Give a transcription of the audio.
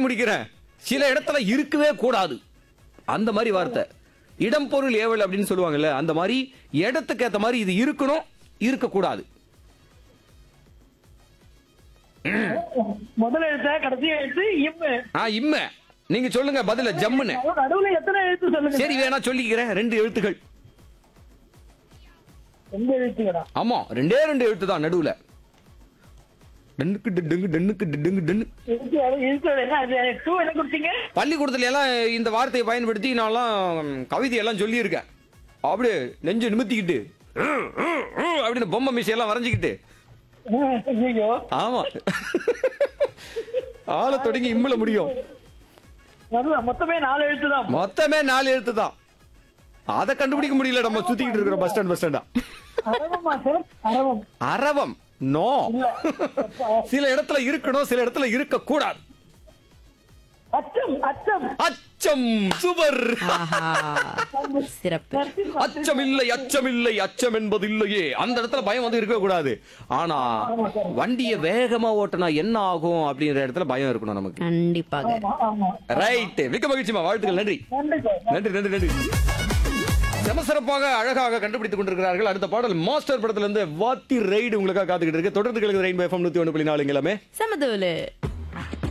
முடிக்கிறேன் சில இடத்துல இருக்கவே கூடாது அந்த மாதிரி வார்த்தை இடம் பொருள் ஏவல் அப்படின்னு சொல்லுவாங்கல்ல அந்த மாதிரி இடத்துக்கு ஏத்த மாதிரி இது இருக்கணும் இருக்கக்கூடாது முதல் எழுத்த கடைசி எழுத்து இம்மு ஆ இம்ம நீங்க சொல்லுங்க பதில ஜம்முன்னு நடுவுல எத்தனை எழுத்து சொல்லுங்க சரி வேணா சொல்லிக்கிறேன் ரெண்டு எழுத்துக்கள் எந்த எழுத்துக்கடா ஆமா ரெண்டே ரெண்டு எழுத்து தான் நடுவுல டன்னுக்கு டென்னுக்கு டென்னுக்கு டென்னுக்கு டென்னு எழுத்து எழுத்து என்ன அது டூ என்ன கொடுத்தீங்க பள்ளிக்கூடத்துல எல்லாம் இந்த வார்த்தையை பயன்படுத்தி நான்லாம் கவிதையெல்லாம் சொல்லியிருக்கேன் அப்படியே நெஞ்சு நிமித்திக்கிட்டு "ம், ம், ம்" அப்படின்னு பொம்மை மிஷையெல்லாம் வரைஞ்சிக்கிட்டு ஐயோ ஆமா ஆள தொடங்கி இம்முல முடியும் அதுதான் மொத்தமே நாலு எழுத்து தான் மொத்தமே நாலு எழுத்து தான் அதை கண்டுபிடிக்க முடியல நம்ம சுத்திக்கிட்டு இருக்கிறோம் பஸ் ஸ்டாண்ட் பஸ் ஸ்டாண்டா அரவமா சார் அரவம் அரவம் நோ சில இடத்துல இருக்கணும் சில இடத்துல இருக்க கூடாது அச்சம் அச்சம் அச்சம் சுவர் ஆஹா சிறப்பு அச்சம் இல்லை அச்சம் இல்லை அச்சம் என்பது இல்லையே அந்த இடத்துல பயம் வந்து இருக்க கூடாது ஆனா வண்டியை வேகமா ஓட்டினா என்ன ஆகும் அப்படிங்கிற இடத்துல பயம் இருக்கணும் நமக்கு கண்டிப்பாக ஆமா ஆமா ரைட் மிக்க மகிழ்ச்சிமா வாழ்த்துக்கள் நன்றி நன்றி சார் நன்றி நன்றி நன்றி செம சிறப்பாக அழகாக கண்டுபிடித்துக் கொண்டிருக்கிறார்கள் அடுத்த பாடல் மாஸ்டர் படத்துல இருந்து வாத்தி ரைடு உங்களுக்காக காத்துக்கிட்டு இருக்கு தொடர்ந்து கிழக்கு ரெயின் எஃப்எம் நூத்தி ஒன்று புள்ளி நாலு எல்லாமே சமதூலு